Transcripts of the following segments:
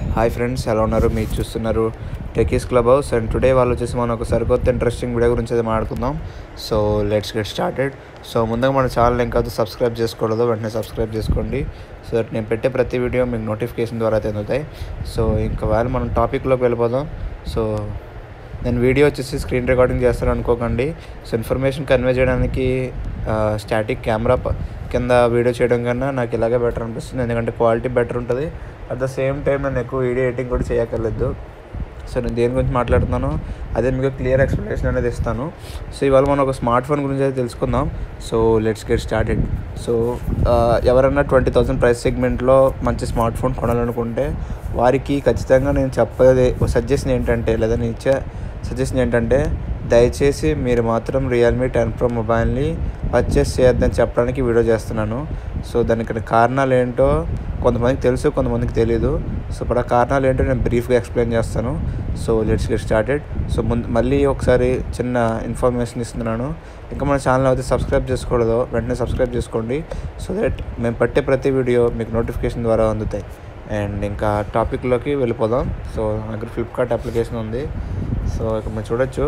hi friends ఎలా ఉన్నారు మీరు చూస్తున్నారు techies club house and today వాళ్ళు వచ్చేసి మనం ఒక సరికొత్త ఇంట్రెస్టింగ్ వీడియో గురించి అయితే మాట్లాడుకుందాం so let's get started so ముందుగా మన ఛానల్ ఇంకా సబ్స్క్రైబ్ చేసుకోలేదు వెంటనే సబ్స్క్రైబ్ చేసుకోండి సో దట్ నేను పెట్టే ప్రతి వీడియో మీకు నోటిఫికేషన్ ద్వారా అయితే అందుతాయి సో ఇంకా వాళ్ళు మనం టాపిక్లోకి వెళ్ళిపోదాం సో నేను వీడియో వచ్చేసి స్క్రీన్ రికార్డింగ్ చేస్తాను అనుకోకండి సో ఇన్ఫర్మేషన్ కన్వే చేయడానికి స్టాటిక్ కెమెరా కింద వీడియో చేయడం కన్నా నాకు ఇలాగే బెటర్ అనిపిస్తుంది ఎందుకంటే క్వాలిటీ బెటర్ ఉంటుంది అట్ ద సేమ్ టైం నేను ఎక్కువ వీడియో ఎడిటింగ్ కూడా చేయక్కర్లేదు సో నేను దేని గురించి మాట్లాడుతున్నాను అదే మీకు క్లియర్ ఎక్స్ప్లెనేషన్ అనేది ఇస్తాను సో ఇవాళ మనం ఒక స్మార్ట్ ఫోన్ గురించి అయితే తెలుసుకుందాం so let's get started so ఎవరన్నా ట్వంటీ థౌసండ్ ప్రైస్ సెగ్మెంట్లో మంచి స్మార్ట్ ఫోన్ కొనాలనుకుంటే వారికి ఖచ్చితంగా నేను చెప్పేది సజెషన్ ఏంటంటే లేదా నేను ఇచ్చే సజెషన్ ఏంటంటే దయచేసి మీరు మాత్రం రియల్మీ టెన్ ప్రో మొబైల్ని పర్చేస్ చేయొద్దని చెప్పడానికి వీడియో చేస్తున్నాను సో దానికి కారణాలు ఏంటో కొంతమందికి తెలుసు కొంతమందికి తెలియదు సో ఇప్పుడు ఆ కారణాలు ఏంటో నేను బ్రీఫ్గా ఎక్స్ప్లెయిన్ చేస్తాను so let's get started so ముందు మళ్ళీ ఒకసారి చిన్న ఇన్ఫర్మేషన్ ఇస్తున్నాను ఇంకా మన ఛానల్ అయితే సబ్స్క్రైబ్ చేసుకోలేదు వెంటనే సబ్స్క్రైబ్ చేసుకోండి సో దట్ మేము పట్టే ప్రతి వీడియో మీకు నోటిఫికేషన్ ద్వారా అందుతాయి అండ్ ఇంకా టాపిక్లోకి వెళ్ళిపోదాం సో నా దగ్గర ఫ్లిప్కార్ట్ అప్లికేషన్ ఉంది సో ఇక మీరు చూడొచ్చు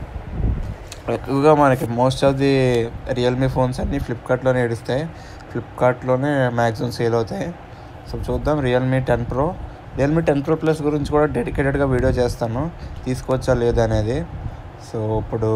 ఎక్కువగా మనకి most of the Realme phones అన్నీ ఫ్లిప్కార్ట్లోనే ఏడుస్తాయి ఫ్లిప్కార్ట్లోనే మ్యాక్సిమం సేల్ అవుతాయి సో చూద్దాం Realme ten pro Realme ten pro plus గురించి కూడా డెడికేటెడ్గా వీడియో చేస్తాను తీసుకోవచ్చా లేదా అనేది సో ఇప్పుడు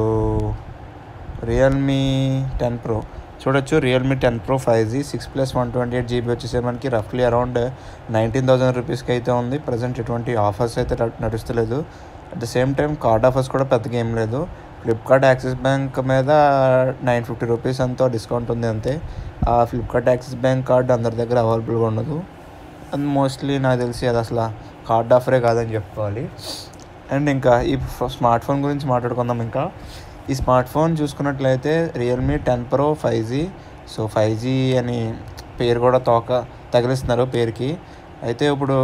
రియల్మీ టెన్ ప్రో చూడొచ్చు Realme ten pro five G six plus one twenty eight GB వచ్చేసి మనకి రఫ్లీ అరౌండ్ నైన్టీన్ థౌసండ్ రూపీస్కి అయితే ఉంది ప్రజెంట్ ఎటువంటి ఆఫర్స్ అయితే నడుస్తలేదు at the same time card offers కూడా పెద్దగా ఏం లేదు ఫ్లిప్కార్ట్ యాక్సిస్ బ్యాంక్ మీద నైన్ ఫిఫ్టీ రూపీస్ అంతా డిస్కౌంట్ ఉంది అంతే ఆ ఫ్లిప్కార్ట్ యాక్సిస్ బ్యాంక్ కార్డ్ అందరి దగ్గర అవైలబుల్గా ఉండదు అండ్ మోస్ట్లీ నాకు తెలిసి అది అసలు కార్డ్ ఆఫరే కాదని చెప్పుకోవాలి అండ్ ఇంకా ఈ స్మార్ట్ ఫోన్ గురించి మాట్లాడుకుందాం ఇంకా ఈ స్మార్ట్ ఫోన్ చూసుకున్నట్లయితే Realme ten pro five G so five G అని పేరు కూడా తోక తగిలిస్తున్నారు పేరుకి అయితే ఇప్పుడు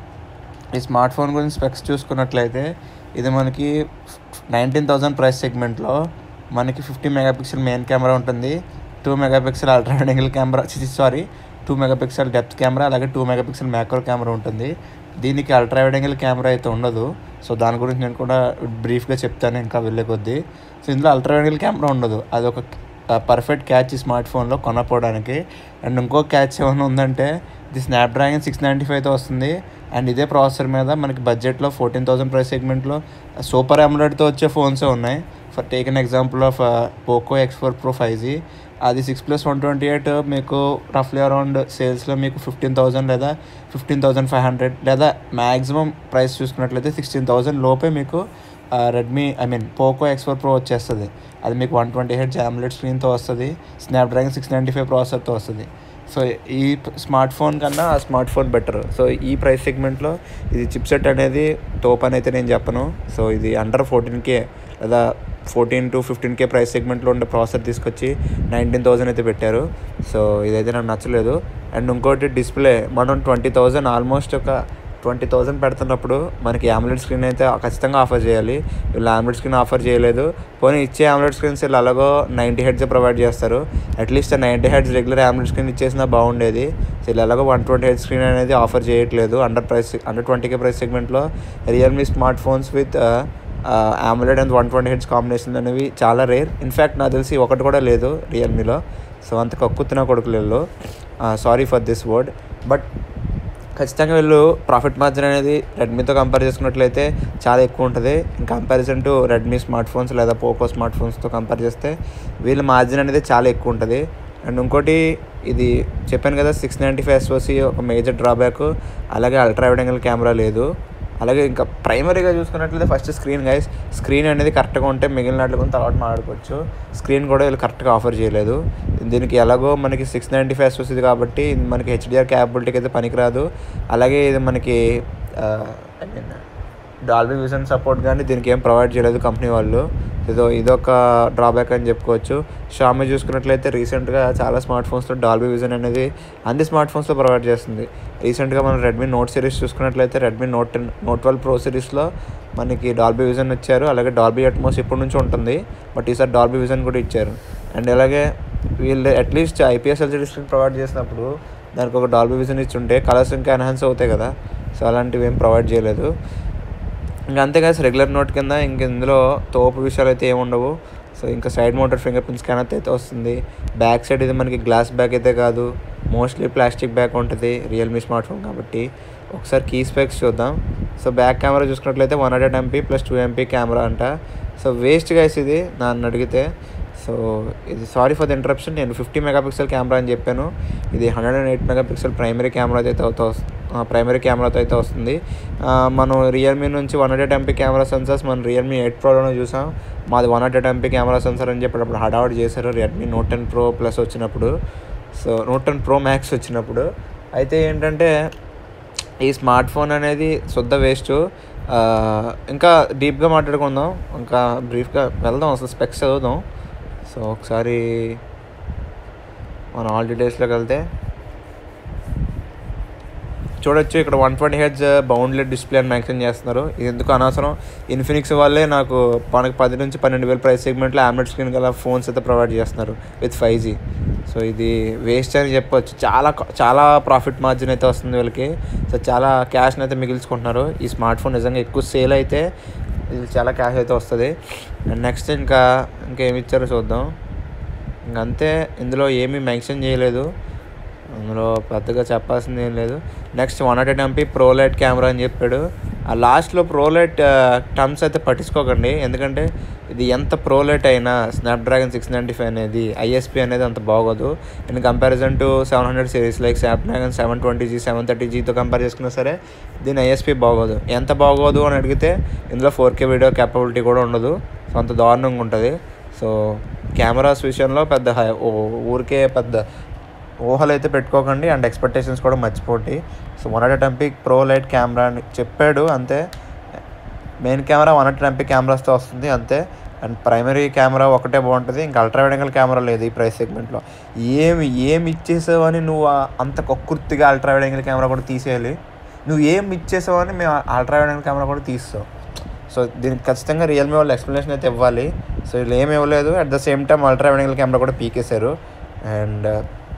ఈ స్మార్ట్ ఫోన్ గురించి స్పెక్స్ చూసుకున్నట్లయితే ఇది మనకి నైన్టీన్ థౌజండ్ ప్రైస్ సెగ్మెంట్లో మనకి ఫిఫ్టీ మెగాపిక్సెల్ మెయిన్ కెమెరా ఉంటుంది two megapixel ultra wide angle camera sorry two megapixel depth camera అలాగే టూ మెగాపిక్సెల్ మ్యాక్రో కెమెరా ఉంటుంది దీనికి అల్ట్రా వైడ్ యాంగిల్ కెమెరా అయితే ఉండదు సో దాని గురించి నేను కూడా బ్రీఫ్గా చెప్తాను ఇంకా వెళ్ళే కొద్దీ సో ఇందులో అల్ట్రా వైడ్ యాంగిల్ కెమెరా ఉండదు అది ఒక పర్ఫెక్ట్ క్యాచ్ ఈ స్మార్ట్ ఫోన్లో కొనపోవడానికి అండ్ ఇంకో క్యాచ్ ఏమైనా ఉందంటే ఇది స్నాప్డ్రాగన్ సిక్స్ నైంటీ ఫైవ్తో వస్తుంది అండ్ ఇదే ప్రాసెసర్ మీద మనకి బడ్జెట్లో ఫోర్టీన్ థౌసండ్ ప్రైస్ సెగ్మెంట్లో సూపర్ అమ్లెట్తో వచ్చే ఫోన్సే ఉన్నాయి for take an example of Poco X four pro five G అది six plus one twenty eight మీకు రఫ్లీ అరౌండ్ సేల్స్లో మీకు ఫిఫ్టీన్ థౌసండ్ లేదా ఫిఫ్టీన్ థౌసండ్ ఫైవ్ హండ్రెడ్ లేదా మ్యాక్సిమం ప్రైస్ చూసుకున్నట్లయితే సిక్స్టీన్ థౌసండ్ లోపే మీకు Redmi I mean Poco X four pro వచ్చేస్తుంది అది మీకు వన్ ట్వంటీ ఎయిట్ జామ్లెట్ స్క్రీన్తో వస్తుంది స్నాప్డ్రాగన్ సిక్స్ నైంటీ ఫైవ్ ప్రాసెసర్తో వస్తుంది సో ఈ స్మార్ట్ ఫోన్ కన్నా ఆ స్మార్ట్ ఫోన్ బెటర్ సో ఈ ప్రైస్ సెగ్మెంట్లో ఇది చిప్సెట్ అనేది తోపు అని అయితే నేను చెప్పను సో ఇది అండర్ ఫోర్టీన్ కే లేదా fourteen to fifteen K price సెగ్మెంట్లో ఉండే ప్రాసెసర్ తీసుకొచ్చి నైన్టీన్ థౌసండ్ అయితే పెట్టారు సో ఇదైతే నాకు నచ్చలేదు అండ్ ఇంకోటి డిస్ప్లే మనం ట్వంటీ థౌజండ్ ఆల్మోస్ట్ ఒక ట్వంటీ థౌసండ్ పెడుతున్నప్పుడు మనకి ఆమ్లెట్ స్క్రీన్ అయితే ఖచ్చితంగా ఆఫర్ చేయాలి వీళ్ళు ఆమ్లెట్ స్క్రీన్ ఆఫర్ చేయలేదు పోనీ ఇచ్చే ఆమ్లెట్ స్క్రీన్స్ వీళ్ళు అలాగో నైంటీ హెడ్స్ ప్రొవైడ్ చేస్తారు at least ninety hertz regular AMOLED screen ఇచ్చేసినా బాగుండేది వీళ్ళు ఎలాగో వన్ ట్వంటీ హెడ్ స్క్రీన్ అనేది ఆఫర్ చేయట్లేదు అండర్ ప్రైస్ అండర్ ట్వంటీకే ప్రైస్ సెగ్మెంట్లో Realme smart phones with AMOLED and one twenty hertz combination అనేవి చాలా రేర్ ఇన్ఫ్యాక్ట్ నాకు తెలిసి ఒకటి కూడా లేదు రియల్మీలో సో అంత కక్కుతున్న కొడుకులలో sorry for this word but ఖచ్చితంగా వీళ్ళు ప్రాఫిట్ మార్జిన్ అనేది రెడ్మీతో కంపేర్ చేసుకున్నట్లయితే చాలా ఎక్కువ ఉంటుంది in comparison to Redmi smart phones లేదా పోకో స్మార్ట్ ఫోన్స్తో కంపేర్ చేస్తే వీళ్ళ మార్జిన్ అనేది చాలా ఎక్కువ ఉంటుంది అండ్ ఇంకోటి ఇది చెప్పాను కదా సిక్స్ నైంటీ ఫైవ్ ఎస్ఓసి ఒక మేజర్ డ్రాబ్యాక్ అలాగే అల్ట్రా వైడ్ యాంగిల్ కెమెరా లేదు అలాగే ఇంకా ప్రైమరీగా చూసుకున్నట్లయితే ఫస్ట్ స్క్రీన్ గైస్ స్క్రీన్ అనేది కరెక్ట్గా ఉంటే మిగిలిన వాటి గురించి తర్వాత మాట్లాడుకోవచ్చు స్క్రీన్ కూడా వీళ్ళు కరెక్ట్గా ఆఫర్ చేయలేదు దీనికి ఎలాగో మనకి సిక్స్ నైంటీ ఫైవ్ వస్తుంది కాబట్టి మనకి హెచ్డిఆర్ క్యాపబిలిటీకి అయితే పనికిరాదు అలాగే ఇది మనకి I mean Dolby Vision support కానీ దీనికి ఏం ప్రొవైడ్ చేయలేదు కంపెనీ వాళ్ళు ఇదో ఇదొక డ్రాబ్యాక్ అని చెప్పుకోవచ్చు షామీ చూసుకున్నట్లయితే రీసెంట్గా చాలా స్మార్ట్ ఫోన్స్లో డాల్బీ విజన్ అనేది అన్ని స్మార్ట్ ఫోన్స్లో ప్రొవైడ్ చేస్తుంది రీసెంట్గా మనం రెడ్మీ నోట్ సిరీస్ చూసుకున్నట్లయితే Redmi Note ten Note twelve pro సిరీస్లో మనకి డాల్బీ విజన్ ఇచ్చారు అలాగే డాల్బీ అట్మోస్ ఇప్పటి నుంచి ఉంటుంది బట్ ఈసారి డాల్బీ విజన్ కూడా ఇచ్చారు అండ్ అలాగే వీళ్ళు at least IPS LCD screen provide చేసినప్పుడు దానికి ఒక డాల్బీ విజన్ ఇచ్చి ఉంటే కలర్స్ ఇంకా ఎన్హాన్స్ అవుతాయి కదా సో అలాంటివి ఏం ప్రొవైడ్ చేయలేదు ఇంకా అంతే కదా రెగ్యులర్ నోట్ కింద ఇంక ఇందులో తోపు విషయాలు అయితే ఏమి ఉండవు సో ఇంకా side mounted finger print scanner అయితే వస్తుంది బ్యాక్ సైడ్ ఇది మనకి గ్లాస్ బ్యాక్ అయితే కాదు మోస్ట్లీ ప్లాస్టిక్ బ్యాక్ ఉంటుంది రియల్మీ స్మార్ట్ ఫోన్ కాబట్టి ఒకసారి కీ స్పెక్స్ చూద్దాం సో బ్యాక్ కెమెరా చూసుకున్నట్లయితే one hundred MP plus two MP camera అంట సో వేస్ట్ గైస్ ఇది నన్ను అడిగితే సో ఇది సారీ ఫర్ ద ఇంటరప్షన్ నేను ఫిఫ్టీ మెగాపిక్సెల్ కెమెరా అని చెప్పాను ఇది hundred and eight megapixel primary camera అయితే అవుతా ప్రైమరీ కెమెరాతో అయితే వస్తుంది ఆ, మనం రియల్మీ నుంచి one hundred MP camera sensors మనం రియల్మీ ఎయిట్ ప్రోలోనే చూసాం మాది one hundred MP camera sensor అని చెప్పి అప్పుడు హడావుడి చేశారు Realme note ten pro plus వచ్చినప్పుడు so note ten pro max వచ్చినప్పుడు అయితే ఏంటంటే ఈ స్మార్ట్ ఫోన్ అనేది శుద్ధ వేస్ట్ ఇంకా డీప్గా మాట్లాడుకుందాం ఇంకా బ్రీఫ్గా వెళ్దాం అసలు స్పెక్స్ చదువుదాం సో ఒకసారి మన ఆల్ డీటెయిల్స్లోకి వెళ్తే చూడొచ్చు ఇక్కడ వన్ ట్వంటీ హెడ్స్ బౌండ్లెట్ డిస్ప్లే అని మెన్షన్ చేస్తున్నారు ఇది ఎందుకు అనవసరం ఇన్ఫినిక్స్ వాళ్ళే నాకు మనకి పది నుంచి పన్నెండు వేల ప్రైస్ సెగ్మెంట్లో ఆమ్లెట్ స్క్రీన్ గల ఫోన్స్ అయితే ప్రొవైడ్ చేస్తున్నారు విత్ ఫైవ్ జీ సో ఇది వేస్ట్ అని చెప్పొచ్చు చాలా చాలా ప్రాఫిట్ మార్జిన్ అయితే వస్తుంది వీళ్ళకి సో చాలా క్యాష్ని అయితే మిగిల్చుకుంటున్నారు ఈ స్మార్ట్ ఫోన్ నిజంగా ఎక్కువ సేల్ అయితే ఇది చాలా క్యాష్ అయితే వస్తుంది అండ్ నెక్స్ట్ ఇంకా ఇంకేమి ఇచ్చారో చూద్దాం ఇంకంతే ఇందులో ఏమీ మెన్షన్ చేయలేదు అందులో పెద్దగా చెప్పాల్సింది ఏం లేదు next one hundred MP pro light camera అని చెప్పాడు ఆ లాస్ట్లో ప్రోలైట్ టర్మ్స్ అయితే పట్టించుకోకండి ఎందుకంటే ఇది ఎంత ప్రోలైట్ అయినా స్నాప్డ్రాగన్ సిక్స్ నైంటీ ఫైవ్ అనేది ఐఎస్పీ అనేది అంత బాగోదు in comparison to seven hundred series like Snapdragon seven twenty G seven thirty జీతో కంపేర్ చేసుకున్నా సరే దీని ఐఎస్పీ బాగోదు ఎంత బాగోదు అని అడిగితే ఇందులో ఫోర్ కే వీడియో క్యాపబిలిటీ కూడా ఉండదు సో అంత దారుణంగా ఉంటుంది సో కెమెరాస్ విషయంలో పెద్ద హై ఓ- ఊరికే పెద్ద ఊహలు అయితే పెట్టుకోకండి అండ్ ఎక్స్పెక్టేషన్స్ కూడా మర్చిపోండి so one hundred MP pro light camera అని చెప్పాడు అంతే main camera one hundred MP కెమెరాస్తో వస్తుంది అంతే అండ్ ప్రైమరీ కెమెరా ఒకటే బాగుంటుంది ఇంకా అల్ట్రా వైడ్ యాంగిల్ కెమెరా లేదు ఈ ప్రైస్ సెగ్మెంట్లో ఏమి ఏమి ఇచ్చేసావు అని నువ్వు ఆ- అంత కొక్కుర్తిగా అల్ట్రా వైడ్ యాంగిల్ కెమెరా కూడా తీసేయాలి నువ్వు ఏం ఇచ్చేసావు అని మేము అల్ట్రా వైడ్ యాంగిల్ కెమెరా కూడా తీస్తావు సో దీనికి ఖచ్చితంగా రియల్మీ వాళ్ళు ఎక్స్ప్లెనేషన్ అయితే ఇవ్వాలి సో వీళ్ళు ఏమి ఇవ్వలేదు at the same time ultra wide angle camera కూడా పీకేశారు అండ్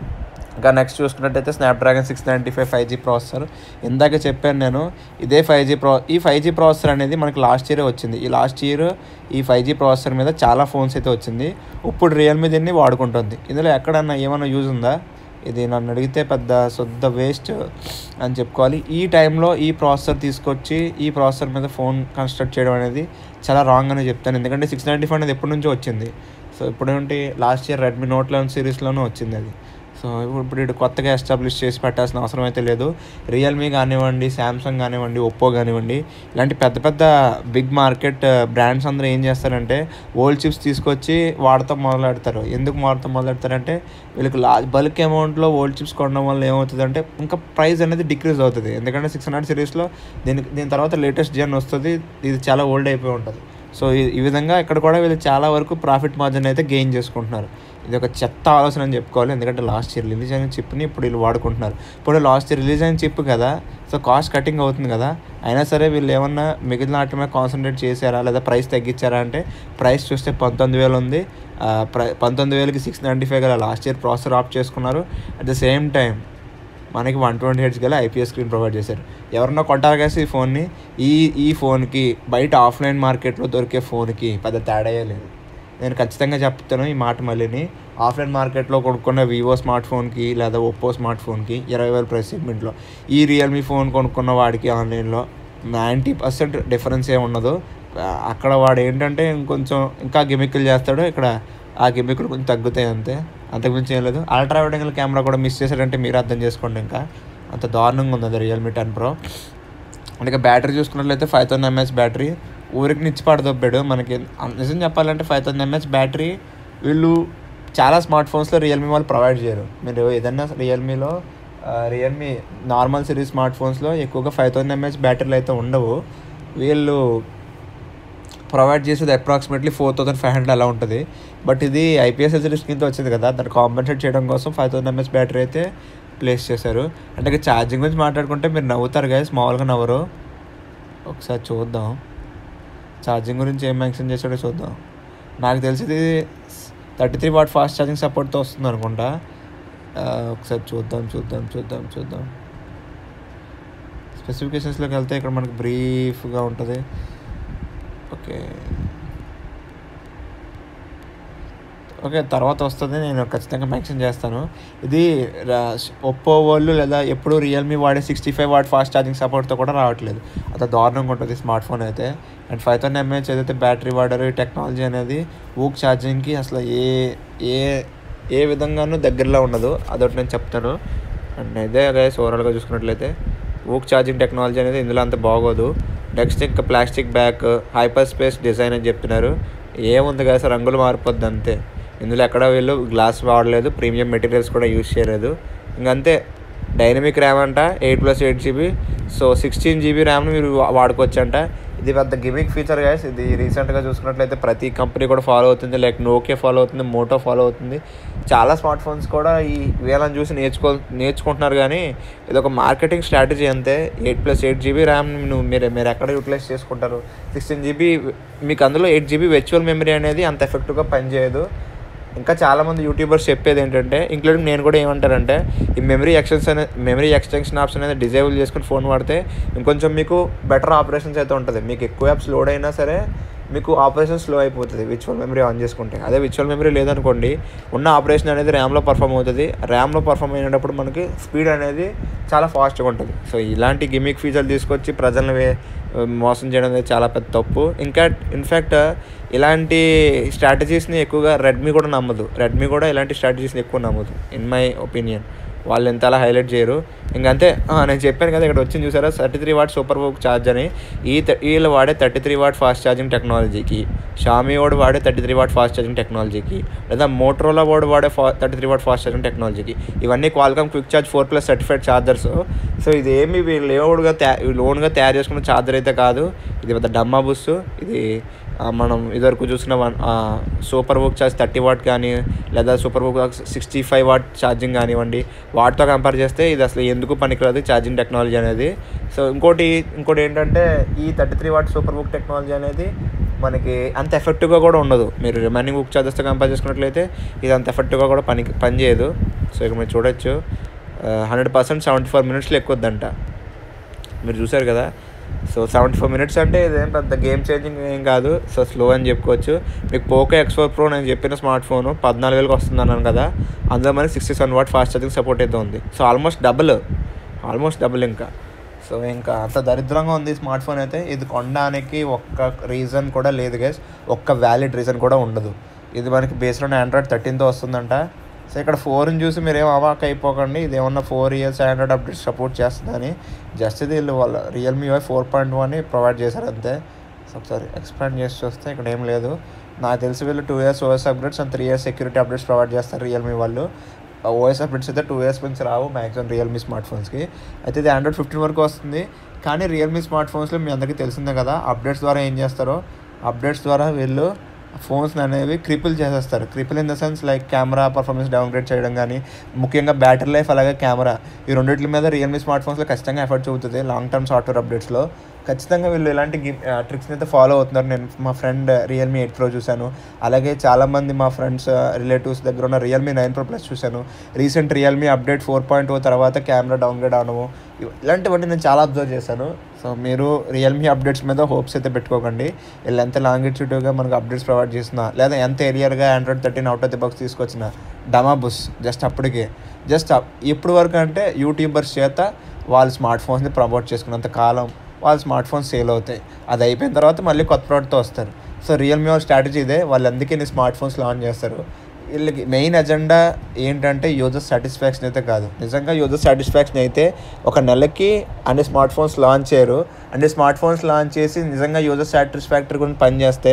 ఇంకా నెక్స్ట్ చూసుకున్నట్టయితే Snapdragon six ninety five five G processor ఇందాక చెప్పాను నేను ఇదే ఫైవ్ జీ ప్రో ఈ ఫైవ్ జీ ప్రాసెసర్ అనేది మనకి లాస్ట్ ఇయరే వచ్చింది ఈ లాస్ట్ ఇయర్ ఈ ఫైవ్ జీ ప్రాసెసర్ మీద చాలా ఫోన్స్ అయితే వచ్చింది ఇప్పుడు రియల్మీ దీన్ని వాడుకుంటుంది ఇందులో ఎక్కడన్నా ఏమైనా యూజ్ ఉందా ఇది నన్ను అడిగితే పెద్ద శుద్ధ వేస్ట్ అని చెప్పుకోవాలి ఈ టైంలో ఈ ప్రాసెసర్ తీసుకొచ్చి ఈ ప్రాసెసర్ మీద ఫోన్ కన్స్ట్రక్ట్ చేయడం అనేది చాలా రాంగ్ అని చెప్తాను ఎందుకంటే సిక్స్ నైంటీ ఫైవ్ అనేది ఎప్పటి నుంచో వచ్చింది సో ఇప్పుడు ఏంటి last year Redmi Note eleven సిరీస్లోనూ వచ్చింది అది సో ఇప్పుడు ఇప్పుడు ఇటు కొత్తగా ఎస్టాబ్లిష్ చేసి పెట్టాల్సిన అవసరం అయితే లేదు రియల్మీ కానివ్వండి శాంసంగ్ కానివ్వండి ఒప్పో కానివ్వండి ఇలాంటి పెద్ద పెద్ద బిగ్ మార్కెట్ బ్రాండ్స్ అందరూ ఏం చేస్తారంటే ఓల్డ్ చిప్స్ తీసుకొచ్చి వాడతాం మొదలెడతారు ఎందుకు వాడతాం మొదలెడతారంటే వీళ్ళకి లా బల్క్ అమౌంట్లో ఓల్డ్ చిప్స్ కొనడం వల్ల ఏమవుతుందంటే ఇంకా ప్రైస్ అనేది డిక్రీజ్ అవుతుంది ఎందుకంటే సిక్స్ హండ్రెడ్ సిరీస్లో దీనికి దీని తర్వాత లేటెస్ట్ జన్ వస్తుంది ఇది చాలా ఓల్డ్ అయిపోయి ఉంటుంది సో ఈ- ఈ విధంగా ఇక్కడ కూడా వీళ్ళు చాలా వరకు ప్రాఫిట్ మార్జిన్ అయితే గెయిన్ చేసుకుంటున్నారు ఇది ఒక చెత్త ఆలోచన అని చెప్పుకోవాలి ఎందుకంటే లాస్ట్ ఇయర్ రిలీజ్ అయిన చిప్ని ఇప్పుడు వీళ్ళు వాడుకుంటున్నారు ఇప్పుడు లాస్ట్ ఇయర్ రిలీజ్ అయిన చిప్ కదా సో కాస్ట్ కటింగ్ అవుతుంది కదా అయినా సరే వీళ్ళు ఏమన్నా మిగిలిన వాటి మీద కాన్సన్ట్రేట్ చేశారా లేదా ప్రైస్ తగ్గించారా అంటే ప్రైస్ చూస్తే పంతొమ్మిది వేలు ఉంది ఆ, ప్ర పంతొమ్మిది వేలకి సిక్స్ నైంటీ ఫైవ్ గల లాస్ట్ ఇయర్ ప్రాసెసర్ ఆఫ్ చేసుకున్నారు అట్ ద సేమ్ టైం మనకి వన్ ట్వంటీ హెడ్స్ గల ఐపీఎస్ స్క్రీన్ ప్రొవైడ్ చేశారు ఎవరన్నా కొంటారు కదా ఈ ఫోన్ని ఈ ఈ ఫోన్కి బయట ఆఫ్లైన్ మార్కెట్లో దొరికే ఫోన్కి పెద్ద తేడాయే లేదు నేను ఖచ్చితంగా చెప్తాను ఈ మాట మళ్ళీని ఆఫ్లైన్ మార్కెట్లో కొనుక్కున్న వివో స్మార్ట్ ఫోన్కి లేదా ఒప్పో స్మార్ట్ ఫోన్కి ఇరవై వేల ప్రైస్ సెగ్మెంట్లో ఈ రియల్మీ ఫోన్ కొనుక్కున్న వాడికి ఆన్లైన్లో నైంటీ పర్సెంట్ డిఫరెన్స్ ఏమి ఉండదు ఆ, అక్కడ వాడు ఏంటంటే ఇంకొంచెం ఇంకా గిమిక్కులు చేస్తాడు ఇక్కడ ఆ గిమిక్కులు కొంచెం తగ్గుతాయి అంతే అంతకుమించి ఏం లేదు అల్ట్రా వైడ్ యాంగిల్ కెమెరా కూడా మిస్ చేశాడంటే మీరు అర్థం చేసుకోండి ఇంకా అంత దారుణంగా ఉంది అది రియల్మీ టెన్ ప్రో అంటే బ్యాటరీ చూసుకున్నట్లయితే ఫైవ్ థౌసండ్ ఎంహెచ్ బ్యాటరీ ఊరికి నిచ్చి పడదొబ్బాడు మనకి అం- నిజం చెప్పాలంటే ఫైవ్ థౌసండ్ ఎంహెచ్ బ్యాటరీ వీళ్ళు చాలా స్మార్ట్ ఫోన్స్లో రియల్మీ వాళ్ళు ప్రొవైడ్ చేయరు మీరు ఏదన్నా రియల్మీలో రియల్మీ నార్మల్ సిరీస్ స్మార్ట్ ఫోన్స్లో ఎక్కువగా ఫైవ్ థౌసండ్ ఎంహెచ్ బ్యాటరీలు అయితే ఉండవు వీళ్ళు ప్రొవైడ్ చేసేది approximately four thousand five hundred అలా ఉంటుంది బట్ ఇది ఐపీఎస్ హెచ్డిస్ కింద వచ్చింది కదా దాన్ని కాంపెన్సేట్ చేయడం కోసం ఫైవ్ థౌసండ్ ఎంఎస్ బ్యాటరీ అయితే ప్లేస్ చేశారు అంటే ఇక ఛార్జింగ్ గురించి మాట్లాడుకుంటే మీరు నవ్వుతారు గైస్ మామూలుగా నవ్వరు ఒకసారి చూద్దాం ఛార్జింగ్ గురించి ఏం మెన్షన్ చేశాడో చూద్దాం నాకు తెలిసి ఇది thirty three watt fast charging సపోర్ట్తో వస్తుంది అనుకుంటా ఆ, ఒకసారి చూద్దాం చూద్దాం చూద్దాం చూద్దాం స్పెసిఫికేషన్స్లోకి వెళ్తే ఇక్కడ మనకి బ్రీఫ్గా ఉంటుంది ఓకే ఓకే తర్వాత వస్తుంది నేను ఖచ్చితంగా మెన్షన్ చేస్తాను ఇది ఒప్పో వాళ్ళు లేదా ఎప్పుడు రియల్మీ వాడే sixty five watt fast charging సపోర్ట్తో కూడా రావట్లేదు అంత దారుణంగా ఉంటుంది స్మార్ట్ ఫోన్ అయితే అండ్ ఫైవ్ థౌసండ్ ఎంఏహెచ్ ఏదైతే బ్యాటరీ వాడారో ఈ టెక్నాలజీ అనేది ఊక్ ఛార్జింగ్కి అసలు ఏ ఏ ఏ విధంగానూ దగ్గరలో ఉండదు అదొకటి నేను చెప్తాను అండ్ ఇదే గైస్ ఓవరాల్గా చూసుకున్నట్లయితే ఊక్ ఛార్జింగ్ టెక్నాలజీ అనేది ఇందులో అంత బాగోదు నెక్స్ట్ ఇంకా plastic back hyper space design అని చెప్తున్నారు ఏముంది కదా సార్ రంగులు మారిపోద్ది అంతే ఇందులో ఎక్కడ వీళ్ళు గ్లాస్ వాడలేదు ప్రీమియం మెటీరియల్స్ కూడా యూజ్ చేయలేదు ఇంకంతే డైనమిక్ ర్యామ్ అంట eight plus eight GB so sixteen GB ర్యామ్ని మీరు వా- వాడుకోవచ్చు అంట ఇది పెద్ద గిమిక్ ఫీచర్ గైస్ ఇది రీసెంట్గా చూసుకున్నట్లయితే ప్రతి కంపెనీ కూడా ఫాలో అవుతుంది లైక్ నోకియా ఫాలో అవుతుంది మోటో ఫాలో అవుతుంది చాలా స్మార్ట్ ఫోన్స్ కూడా ఈ వీళ్ళని చూసి నేర్చుకో నేర్చుకుంటున్నారు కానీ ఇది ఒక మార్కెటింగ్ స్ట్రాటజీ అంతే eight plus eight GB RAM నువ్వు మీరు మీరు ఎక్కడ యూటిలైజ్ చేసుకుంటారు సిక్స్టీన్ జీబీ మీకు అందులో ఎయిట్ జీబీ వెర్చువల్ మెమరీ అనేది అంత ఎఫెక్టివ్గా పనిచేయదు ఇంకా చాలామంది యూట్యూబర్స్ చెప్పేది ఏంటంటే ఇంక్లూడింగ్ నేను కూడా ఏమంటారంటే ఈ మెమరీ ఎక్స్టెన్షన్ అనే మెమరీ ఎక్స్టెన్షన్ ఆప్షన్ అనేది డిజేబుల్ చేసుకుని ఫోన్ వాడితే ఇంకొంచెం మీకు బెటర్ ఆపరేషన్స్ అయితే ఉంటుంది మీకు ఎక్కువ యాప్స్ లోడ్ అయినా సరే మీకు ఆపరేషన్ స్లో అయిపోతుంది విచువల్ మెమరీ ఆన్ చేసుకుంటే అదే విచువల్ మెమరీ లేదనుకోండి ఉన్న ఆపరేషన్ అనేది ర్యామ్లో పర్ఫామ్ అవుతుంది ర్యామ్లో పర్ఫామ్ అయినప్పుడు మనకి స్పీడ్ అనేది చాలా ఫాస్ట్గా ఉంటుంది సో ఇలాంటి గిమిక్ ఫీచర్లు తీసుకొచ్చి ప్రజలను వే- మోసం చేయడం అనేది చాలా పెద్ద తప్పు ఇంకా ఇన్ఫ్యాక్ట్ ఇలాంటి స్ట్రాటజీస్ని ఎక్కువగా రెడ్మీ కూడా నమ్మదు రెడ్మీ కూడా ఇలాంటి స్ట్రాటజీస్ని ఎక్కువ నమ్మదు ఇన్ మై ఒపీనియన్ వాళ్ళు ఎంత అలా హైలైట్ చేయరు ఇంకంతే ఆ, నేను చెప్పాను కదా ఇక్కడ వచ్చింది చూసారా థర్టీ త్రీ వాట్ సూపర్ బుక్ ఛార్జ్ అని ఈ త- వీళ్ళు వాడే thirty three watt fast charging టెక్నాలజీకి షామీ వాడు వాడే thirty three watt fast charging టెక్నాలజీకి లేదా మోటరోలా వాడు వాడే ఫా thirty three watt fast charging టెక్నాలజీకి ఇవన్నీ Qualcomm quick charge four plus certified chargers so ఇది ఏమి వీళ్ళు ఓన్గా తయా వీళ్ళు ఓన్గా తయారు చేసుకున్న ఛార్జర్ అయితే కాదు ఇది పెద్ద డమ్మా బుస్ ఇది ఆ, మనం ఇదివరకు చూసిన వన్ సూపర్ బుక్ ఛార్జ్ థర్టీ వాట్ కానీ లేదా సూపర్ బుక్ సిక్స్టీ ఫైవ్ వాట్ ఛార్జింగ్ కానివ్వండి వాటితో కంపేర్ చేస్తే ఇది అసలు ఎందుకు పనికిరాదు ఛార్జింగ్ టెక్నాలజీ అనేది సో ఇంకోటి ఇంకోటి ఏంటంటే ఈ థర్టీ త్రీ వాట్ సూపర్ బుక్ టెక్నాలజీ అనేది మనకి అంత ఎఫెక్టివ్గా కూడా ఉండదు మీరు రిమైనింగ్ బుక్ ఛార్జెస్తో కంపేర్ చేసుకున్నట్లయితే ఇది అంత ఎఫెక్టివ్గా కూడా పని పనిచేయదు సో ఇక మీరు చూడొచ్చు హండ్రెడ్ పర్సెంట్ సెవెంటీ ఫోర్ మినిట్స్లో ఎక్కువద్దంట మీరు చూసారు కదా సో సెవెంటీ ఫోర్ మినిట్స్ అంటే ఇదేం పెద్ద గేమ్ చేంజింగ్ ఏం కాదు సో స్లో అని చెప్పుకోవచ్చు మీకు పోకో ఎక్స్ ఫోర్ ప్రో నేను చెప్పిన స్మార్ట్ ఫోన్ పద్నాలుగు వేలకు వస్తుంది అన్నాను కదా అందులో మనకి sixty seven watt fast charging support అయితే ఉంది so almost double almost double ఇంకా సో ఇంకా అంత దరిద్రంగా ఉంది స్మార్ట్ ఫోన్ అయితే ఇది కొనడానికి ఒక్క రీజన్ కూడా లేదు గైస్ ఒక్క వ్యాలిడ్ రీజన్ కూడా ఉండదు ఇది మనకి బేస్డ్ ఆన్ ఆండ్రాయిడ్ థర్టీన్తో వస్తుందంట సో ఇక్కడ ఫోర్ని చూసి మీరు ఏం అవాక్ అయిపోకండి ఇది ఏమన్నా four years Android update support చేస్తుందని జస్ట్ ఇది వీళ్ళు వాళ్ళ Realme Y four point one provide చేశారు అంతే సో ఒకసారి ఎక్స్పాండ్ చేసి చూస్తే ఇక్కడ ఏం లేదు నాకు తెలిసి వీళ్ళు two years OS updates and three years security updates provide చేస్తారు రియల్మీ వాళ్ళు ఓఎస్ అప్డేట్స్ అయితే టూ ఇయర్స్ నుంచి రావు మ్యాక్సిమం రియల్మీ స్మార్ట్ ఫోన్స్కి అయితే ఇది ఆండ్రాయిడ్ ఫిఫ్టీన్ వరకు వస్తుంది కానీ రియల్మీ స్మార్ట్ ఫోన్స్లో మీ అందరికీ తెలిసిందే కదా అప్డేట్స్ ద్వారా ఏం చేస్తారో అప్డేట్స్ ద్వారా వీళ్ళు ఫోన్స్ అనేవి క్రిపుల్ చేసేస్తారు cripple in the sense like camera performance downgrade చేయడం కానీ ముఖ్యంగా బ్యాటరీ లైఫ్ అలాగే కెమెరా ఈ రెండింటి మీద రియల్మీ స్మార్ట్ ఫోన్స్లో ఖచ్చితంగా ఎఫర్ట్ చూపుతుంది లాంగ్ టర్మ్ సాఫ్ట్వేర్ అప్డేట్స్లో ఖచ్చితంగా వీళ్ళు ఇలాంటి ట్రిక్స్ని అయితే ఫాలో అవుతున్నారు నేను మా ఫ్రెండ్ రియల్మీ ఎయిట్ ప్రో చూశాను అలాగే చాలామంది మా ఫ్రెండ్స్ రిలేటివ్స్ దగ్గర ఉన్న రియల్మీ నైన్ ప్రో ప్లస్ చూశాను recent Realme update four point O తర్వాత కెమెరా డౌన్గ్రేడ్ అవడము ఇవ- ఇలాంటివన్నీ నేను చాలా అబ్జర్వ్ చేశాను సో మీరు రియల్మీ అప్డేట్స్ మీద హోప్స్ అయితే పెట్టుకోకండి వీళ్ళు ఎంత లాంగిట్యూడ్గా మనకు అప్డేట్స్ ప్రొవైడ్ చేసినా లేదా ఎంత ఏరియాగా Android thirteen out of the box తీసుకొచ్చిన డమా బుస్ జస్ట్ అప్పటికే జస్ట్ ఇప్పుడు వరకు అంటే యూట్యూబర్స్ చేత వాళ్ళ స్మార్ట్ ఫోన్స్ని ప్రమోట్ చేసుకున్నంత కాలం వాళ్ళ స్మార్ట్ ఫోన్స్ సేల్ అవుతాయి అది అయిపోయిన తర్వాత మళ్ళీ కొత్త ప్రోడక్ట్తో వస్తారు సో రియల్మీ వాళ్ళ స్ట్రాటజీ ఇదే వాళ్ళు అందుకే నీ స్మార్ట్ ఫోన్స్ లాంచ్ చేస్తారు వీళ్ళకి మెయిన్ ఎజెండా ఏంటంటే యూజర్ సాటిస్ఫాక్షన్ అయితే కాదు నిజంగా యూజర్ సాటిస్ఫాక్షన్ అయితే ఒక నెలకి అన్ని స్మార్ట్ ఫోన్స్ లాంచ్ చేయరు అన్ని స్మార్ట్ ఫోన్స్ లాంచ్ చేసి నిజంగా యూజర్ సాటిస్ఫాక్టరీ గురించి పనిచేస్తే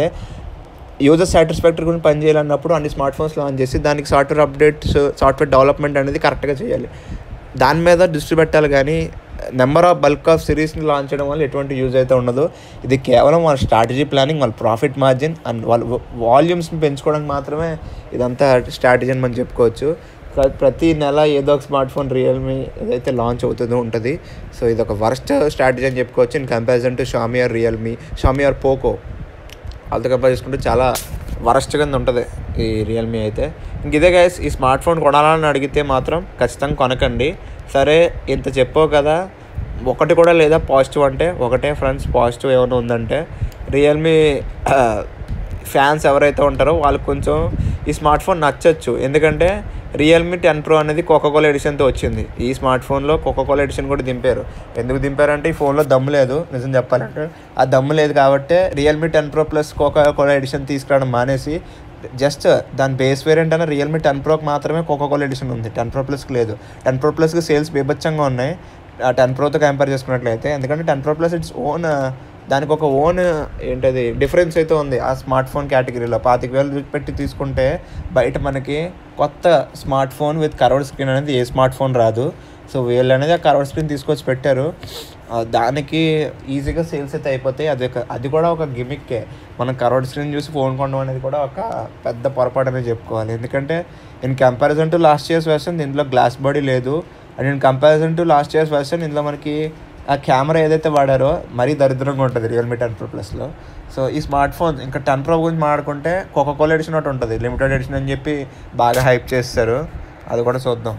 యూజర్ సాటిస్ఫాక్టరీ గురించి పని చేయాలన్నప్పుడు అన్ని స్మార్ట్ ఫోన్స్ లాంచ్ చేసి దానికి సాఫ్ట్వేర్ అప్డేట్స్ సాఫ్ట్వేర్ డెవలప్మెంట్ అనేది కరెక్ట్గా చేయాలి దాని మీద దృష్టి పెట్టాలి కానీ నెంబర్ ఆఫ్ బల్క్ ఆఫ్ సిరీస్ని లాంచ్ చేయడం వల్ల ఎటువంటి యూజ్ అయితే ఉండదు ఇది కేవలం వాళ్ళ స్ట్రాటజీ ప్లానింగ్ వాళ్ళ ప్రాఫిట్ మార్జిన్ అండ్ వాళ్ళ వాల్యూమ్స్ని పెంచుకోవడానికి మాత్రమే ఇదంతా స్ట్రాటజీ అని మనం చెప్పుకోవచ్చు ప్ర- ప్రతి నెల ఏదో ఒక స్మార్ట్ ఫోన్ రియల్మీ ఏదైతే లాంచ్ అవుతుందో ఉంటుంది సో ఇది ఒక వర్స్ట్ స్ట్రాటజీ అని చెప్పుకోవచ్చు in comparison to Xiaomi or Realme Xiaomi or Poco వాళ్ళతో కంపేర్ చేసుకుంటే చాలా వరస్ట్ కింద ఉంటుంది ఈ రియల్మీ అయితే ఇంక ఇదే గైస్ ఈ స్మార్ట్ ఫోన్ కొనాలని అడిగితే మాత్రం ఖచ్చితంగా కొనకండి సరే ఇంత చెప్పావు కదా ఒకటి కూడా లేదా పాజిటివ్ అంటే ఒకటే ఫ్రెండ్స్ పాజిటివ్ ఏమైనా ఉందంటే రియల్మీ ఫ్యాన్స్ ఎవరైతే ఉంటారో వాళ్ళకి కొంచెం ఈ స్మార్ట్ ఫోన్ నచ్చచ్చు ఎందుకంటే రియల్మీ టెన్ ప్రో అనేది కోకోకోలా ఎడిషన్తో వచ్చింది ఈ స్మార్ట్ ఫోన్లో కోకోకోలా ఎడిషన్ కూడా దింపారు ఎందుకు దింపారంటే ఈ ఫోన్లో దమ్ము లేదు నిజం చెప్పాలంటే ఆ దమ్ము లేదు కాబట్టి Realme ten pro plus Coca Cola edition తీసుకురావడం మానేసి జస్ట్ దాని బేస్ వేరియంట్ అన్న రియల్మీ టెన్ ప్రోకి మాత్రమే కోకోకోలా ఎడిషన్ ఉంది టెన్ ప్రో ప్లస్కి లేదు టెన్ ప్రో ప్లస్కి సేల్స్ బీభత్సంగా ఉన్నాయి ఆ టెన్ ప్రోతో కంపేర్ చేసుకున్నట్లయితే ఎందుకంటే ten pro plus it's own దానికి ఒక ఓన్ ఏంటది డిఫరెన్స్ అయితే ఉంది ఆ స్మార్ట్ ఫోన్ కేటగిరీలో పాతిక వేలు పెట్టి తీసుకుంటే బయట మనకి కొత్త smart phone with curved screen అనేది ఏ స్మార్ట్ ఫోన్ రాదు సో వీళ్ళు అనేది ఆ కర్వ్డ్ స్క్రీన్ తీసుకొచ్చి పెట్టారు ఆ, దానికి ఈజీగా సేల్స్ అయితే అయిపోతాయి అది ఒక అది కూడా ఒక గిమిక్కే మనం కర్వ్డ్ స్క్రీన్ చూసి ఫోన్ కొనడం అనేది కూడా ఒక పెద్ద పొరపాటు అనేది చెప్పుకోవాలి ఎందుకంటే in comparison to last year's version దీంట్లో గ్లాస్ బాడీ లేదు and in comparison to last year's version ఇందులో మనకి ఆ కెమెరా ఏదైతే వాడారో మరీ దరిద్రంగా ఉంటుంది రియల్మీ టెన్ ప్రో ప్లస్లో సో ఈ స్మార్ట్ ఫోన్ ఇంకా టెన్ ప్రో గురించి మాట్లాడుకుంటే కోకోకోలా ఎడిషన్ ఒకటి ఉంటుంది లిమిటెడ్ ఎడిషన్ అని చెప్పి బాగా హైప్ చేస్తారు అది కూడా చూద్దాం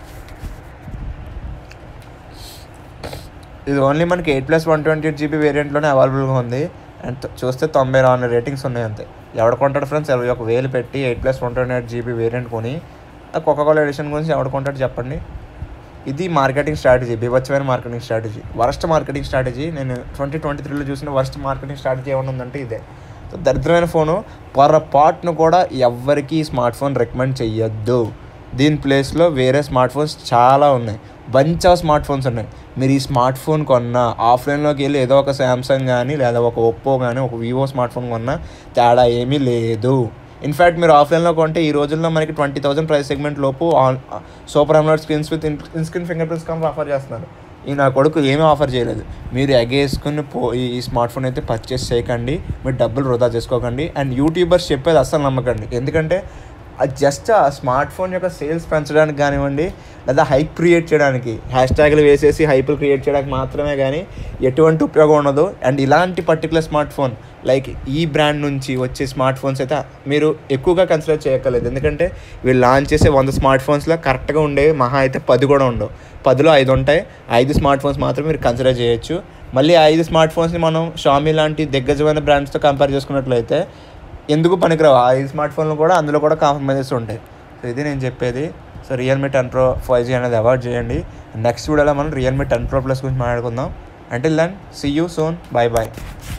ఇది ఓన్లీ మనకి eight plus one twenty eight GB వేరియంట్లోనే అవైలబుల్గా ఉంది అండ్ త- చూస్తే తొంభై నాలుగు రేటింగ్స్ ఉన్నాయి అంతే ఎవడు కొంటాడు ఫ్రెండ్స్ ఇరవై ఒక వేలు పెట్టి eight plus one twenty eight GB variant కొని ఆ కోకోకోలా ఎడిషన్ గురించి ఎవడు కొంటాడు చెప్పండి ఇది మార్కెటింగ్ స్ట్రాటజీ బీభత్సమైన marketing strategy worst marketing strategy నేను ట్వంటీ ట్వంటీ త్రీలో చూసిన వరస్ట్ మార్కెటింగ్ స్ట్రాటజీ ఏమైనా ఉందంటే ఇదే సో దరిద్రమైన ఫోను పొరపాటును కూడా ఎవ్వరికి ఈ స్మార్ట్ ఫోన్ రికమెండ్ చెయ్యొద్దు దీని ప్లేస్లో వేరే స్మార్ట్ ఫోన్స్ చాలా ఉన్నాయి బంచ్ ఆఫ్ స్మార్ట్ ఫోన్స్ ఉన్నాయి మీరు ఈ స్మార్ట్ ఫోన్ కొన్నా ఆఫ్లైన్లోకి వెళ్ళి ఏదో ఒక శాంసంగ్ కానీ లేదా ఒక ఒప్పో కానీ ఒక వివో స్మార్ట్ ఫోన్ కొన్నా తేడా ఏమీ లేదు ఇన్ఫ్యాక్ట్ మీరు ఆఫ్లైన్లో కొంటే ఈ రోజుల్లో మనకి ట్వంటీ థౌసండ్ ప్రైస్ సెగ్మెంట్ లోపు on super AMOLED screens with in screen finger prints come offer చేస్తున్నారు ఈ నా కొడుకు ఏమీ ఆఫర్ చేయలేదు మీరు ఎగేసుకుని పో ఈ స్మార్ట్ ఫోన్ అయితే పర్చేస్ చేయకండి మీరు డబ్బులు వృధా చేసుకోకండి అండ్ యూట్యూబర్స్ చెప్పేది అస్సలు నమ్మకండి ఎందుకంటే అది జస్ట్ ఆ స్మార్ట్ ఫోన్ యొక్క సేల్స్ పెంచడానికి కానివ్వండి లేదా హైప్ క్రియేట్ చేయడానికి హ్యాష్ ట్యాగ్లు వేసేసి హైపులు క్రియేట్ చేయడానికి మాత్రమే కానీ ఎటువంటి ఉపయోగం ఉండదు అండ్ ఇలాంటి పర్టికులర్ స్మార్ట్ ఫోన్ లైక్ ఈ బ్రాండ్ నుంచి వచ్చే స్మార్ట్ ఫోన్స్ అయితే మీరు ఎక్కువగా కన్సిడర్ చేయక్కర్లేదు ఎందుకంటే వీళ్ళు లాంచ్ చేసే వంద స్మార్ట్ ఫోన్స్లో కరెక్ట్గా ఉండేవి మహా అయితే పది కూడా ఉండవు పదిలో ఐదు ఉంటాయి ఐదు స్మార్ట్ ఫోన్స్ మాత్రం మీరు కన్సిడర్ చేయొచ్చు మళ్ళీ ఆ ఐదు స్మార్ట్ ఫోన్స్ని మనం షామీ లాంటి దిగ్గజమైన బ్రాండ్స్తో కంపేర్ చేసుకున్నట్లయితే ఎందుకు పనికిరావు ఆ ఐదు స్మార్ట్ ఫోన్లు కూడా అందులో కూడా కాంప్రమైజెస్ ఉంటాయి సో ఇది నేను చెప్పేది so Realme ten pro five G అనేది అవాయిడ్ చేయండి నెక్స్ట్ వీడియోలో మనం రియల్మీ టెన్ ప్రో ప్లస్ గురించి మాట్లాడుకుందాం until then see you soon bye bye